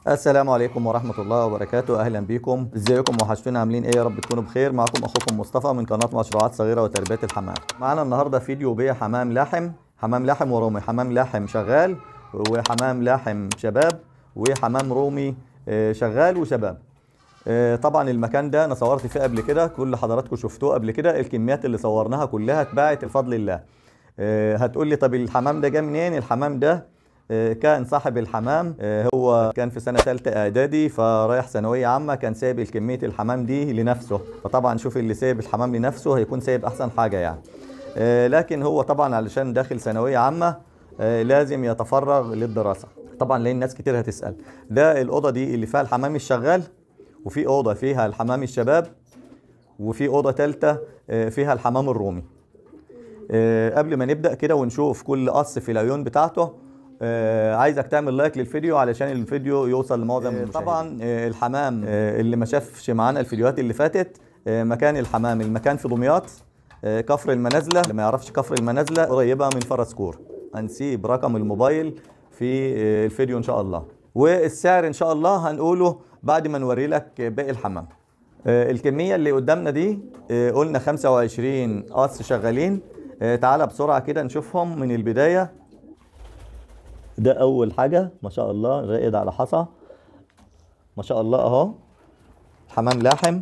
السلام عليكم ورحمة الله وبركاته أهلا بكم ازيكم وحشتونا عاملين ايه يا رب تكونوا بخير معكم أخوكم مصطفى من قناة مشروعات صغيرة وتربية الحمام معانا النهاردة فيديو بيه حمام لحم حمام لحم ورومي حمام لحم شغال وحمام لحم شباب وحمام رومي آه، شغال وشباب آه، طبعا المكان ده انا صورت فيه قبل كده كل حضراتكم شفتوه قبل كده الكميات اللي صورناها كلها اتباعت بفضل الله آه، هتقول لي طب الحمام ده جه منين الحمام ده آه، كان صاحب الحمام آه، هو كان في سنة ثالثة إعدادي فرايح ثانوية عامة كان سايب الكمية الحمام دي لنفسه فطبعا شوف اللي سايب الحمام لنفسه هيكون سايب أحسن حاجة يعني آه، لكن هو طبعا علشان داخل ثانوية عامة آه، لازم يتفرغ للدراسة طبعا لأن ناس كتير هتسأل ده الأوضة دي اللي فيها الحمام الشغال وفي أوضة فيها الحمام الشباب وفي أوضة ثالثة آه، فيها الحمام الرومي آه، قبل ما نبدأ كده ونشوف كل قص في العيون بتاعته آه، عايزك تعمل لايك للفيديو علشان الفيديو يوصل لمعظم المشاهدين طبعا آه، الحمام آه، اللي ما شافش معانا الفيديوهات اللي فاتت آه، مكان الحمام المكان في دمياط آه، كفر المنازلة اللي ما يعرفش كفر المنازلة قريبة من فرسكور هنسيب رقم الموبايل في آه، الفيديو ان شاء الله والسعر ان شاء الله هنقوله بعد ما نوري لك باقي الحمام آه، الكمية اللي قدامنا دي آه، قلنا 25 قص شغالين آه، تعالى بسرعة كده نشوفهم من البداية ده أول حاجة ما شاء الله رائد على حصى ما شاء الله أهو حمام لاحم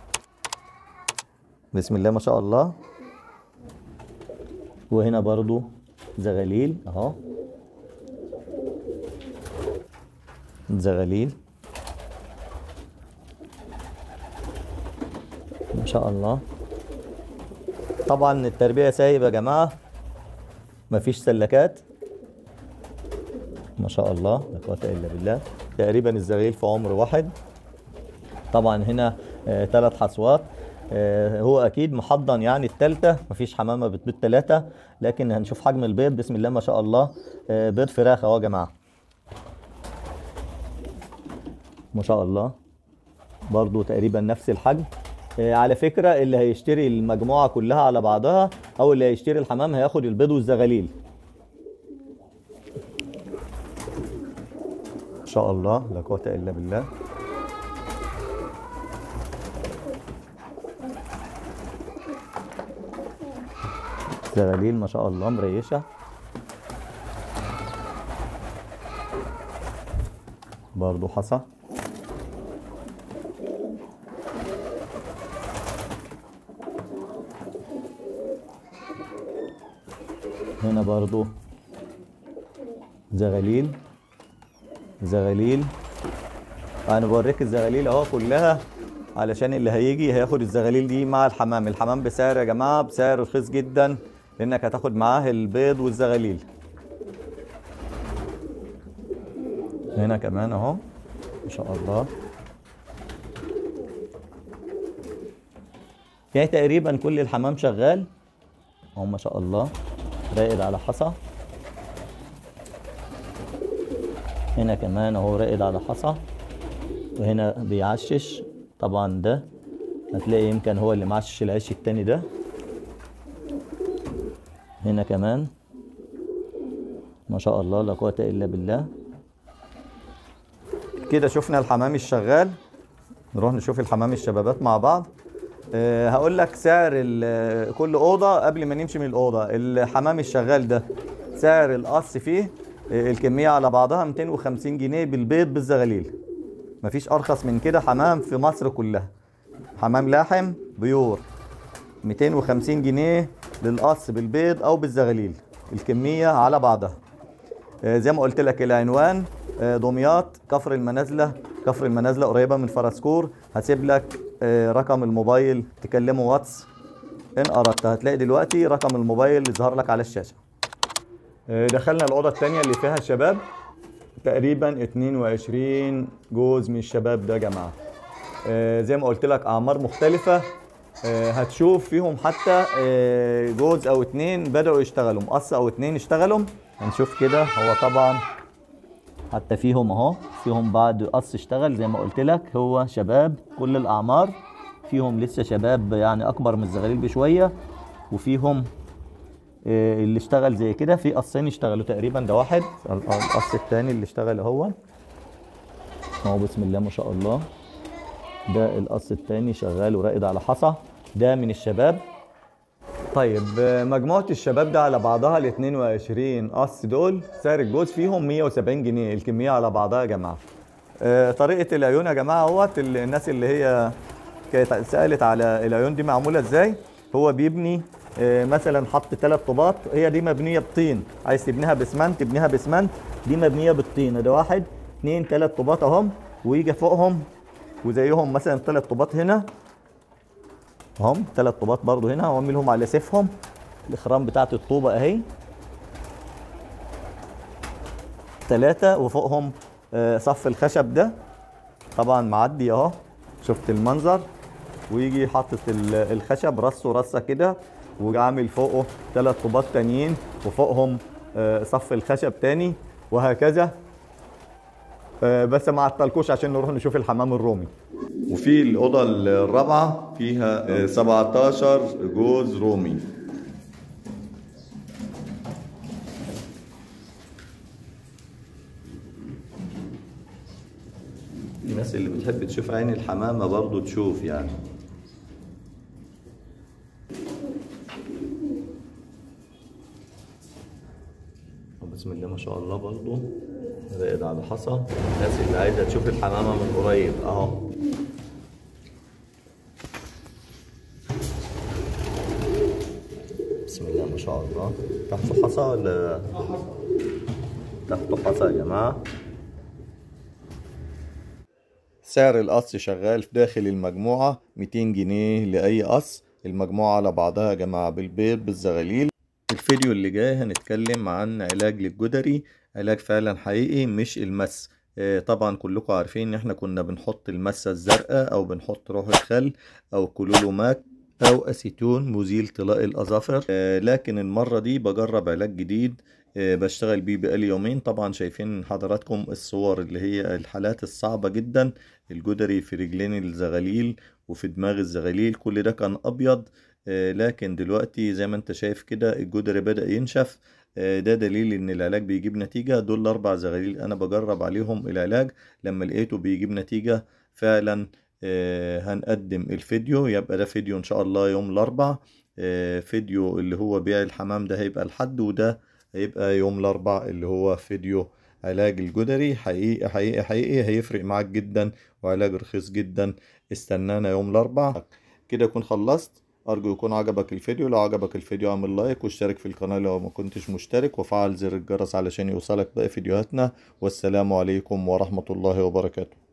بسم الله ما شاء الله وهنا برضو زغاليل أهو زغاليل ما شاء الله طبعا التربية سايبة يا جماعة مفيش سلكات ما شاء الله لا قوة إلا بالله تقريبا الزغيل في عمر واحد طبعا هنا ثلاث حصوات آه، هو اكيد محضن يعني التالتة مفيش حمامة بتبيض ثلاثة لكن هنشوف حجم البيض بسم الله ما شاء الله آه، بيض فراخ اهو يا جماعة ما شاء الله برضو تقريبا نفس الحجم آه، على فكرة اللي هيشتري المجموعة كلها على بعضها او اللي هيشتري الحمام هياخد البيض والزغاليل ما شاء الله لا قوة الا بالله زغاليل ما شاء الله مريشة برضو حصى هنا برضو زغاليل زغاليل انا بوريك الزغاليل اهو كلها علشان اللي هيجي هياخد الزغاليل دي مع الحمام الحمام بسعر يا جماعه بسعر رخيص جدا لانك هتاخد معاه البيض والزغاليل هنا كمان اهو ما شاء الله يعني تقريبا كل الحمام شغال اهو ما شاء الله راقد على حصى هنا كمان اهو راقد على حصى وهنا بيعشش طبعا ده هتلاقي يمكن هو اللي معشش العيش التاني ده هنا كمان ما شاء الله لا قوة إلا بالله كده شفنا الحمام الشغال نروح نشوف الحمام الشبابات مع بعض أه هقول لك سعر ال- كل أوضة قبل ما نمشي من الأوضة الحمام الشغال ده سعر القص فيه آه، الكمية على بعضها 250 جنيه بالبيض بالزغاليل مفيش أرخص من كده حمام في مصر كلها حمام لاحم بيور 250 جنيه للقص بالبيض أو بالزغاليل الكمية على بعضها آه، زي ما قلت لك العنوان آه، دمياط كفر المنازلة كفر المنازلة قريبة من فرسكور هسيب لك آه، رقم الموبايل تكلمه واتس إن أردت هتلاقي دلوقتي رقم الموبايل اللي ظهر لك على الشاشة آه، دخلنا الأوضة التانية اللي فيها شباب تقريبا 22 جوز من الشباب ده يا جماعة آه، زي ما قلت لك أعمار مختلفة آه، هتشوف فيهم حتى آه، جوز أو اتنين بدأوا يشتغلوا مقص أو اتنين اشتغلوا هنشوف كده هو طبعا حتى فيهم اهو فيهم بعد قص اشتغل زي ما قلت لك هو شباب كل الأعمار فيهم لسه شباب يعني أكبر من الزغاليل بشوية وفيهم آه، اللي اشتغل زي كده في قصين اشتغلوا تقريبا ده واحد القص التاني اللي اشتغل اهو اهو بسم الله ما شاء الله ده القص التاني شغال وراقد على حصى ده من الشباب طيب آه، مجموعة الشباب ده على بعضها ال 22 قص دول سعر الجوز فيهم 170 جنيه الكمية على بعضها يا جماعة آه، طريقة العيون يا جماعة اهوت ال- الناس اللي هي كانت سألت على العيون دي معمولة ازاي هو بيبني آه، مثلا حط ثلاث طوبات هي دي مبنية بطين عايز تبنيها باسمنت تبنيها باسمنت دي مبنية بالطين ده واحد اثنين ثلاث طوبات اهم ويجي فوقهم وزيهم مثلا ثلاث طوبات هنا هم ثلاث طوبات برضو هنا واعملهم على سيفهم الاخرام بتاعت الطوبة اهي ثلاثة وفوقهم آه، صف الخشب ده طبعا معدي اهو شفت المنظر ويجي حاطط ال- الخشب رصه رصه كده وعامل فوقه ثلاث طوبات تانيين وفوقهم آه، صف الخشب تاني وهكذا آه، بس ما عطلكوش عشان نروح نشوف الحمام الرومي وفي الأوضة الرابعة فيها آه، 17 جوز رومي الناس اللي بتحب تشوف عين الحمامة برضو تشوف يعني بسم الله ما شاء الله برضو راقد على حصى الناس اللي عايزة تشوف الحمامة من قريب اهو بسم الله ما شاء الله تحته حصى ولا تحته حصى يا جماعة سعر القص شغال في داخل المجموعة 200 جنيه لأي قص المجموعة على بعضها يا جماعة بالبيض بالزغاليل الفيديو اللي جاي هنتكلم عن علاج للجدري علاج فعلا حقيقي مش المس آه، طبعا كلكم عارفين ان احنا كنا بنحط المسة الزرقاء او بنحط روح الخل او كلولوماك او اسيتون مزيل طلاء الاظافر آه، لكن المرة دي بجرب علاج جديد آه، بشتغل بيه بقالي يومين طبعا شايفين حضراتكم الصور اللي هي الحالات الصعبة جدا الجدري في رجلين الزغاليل وفي دماغ الزغاليل كل ده كان ابيض آه، لكن دلوقتي زي ما انت شايف كده الجدري بدأ ينشف آه، ده دليل ان العلاج بيجيب نتيجة دول الاربع زغاليل انا بجرب عليهم العلاج لما لقيته بيجيب نتيجة فعلا آه، هنقدم الفيديو يبقى ده فيديو ان شاء الله يوم الاربع آه، فيديو اللي هو بيع الحمام ده هيبقى الحد وده هيبقى يوم الاربع اللي هو فيديو علاج الجدري حقيقي حقيقي حقيقي هيفرق معاك جدا وعلاج رخيص جدا استنانا يوم الاربع كده اكون خلصت ارجو يكون عجبك الفيديو لو عجبك الفيديو اعمل لايك واشترك في القناة لو ما كنتش مشترك وفعل زر الجرس علشان يوصلك باقي فيديوهاتنا والسلام عليكم ورحمة الله وبركاته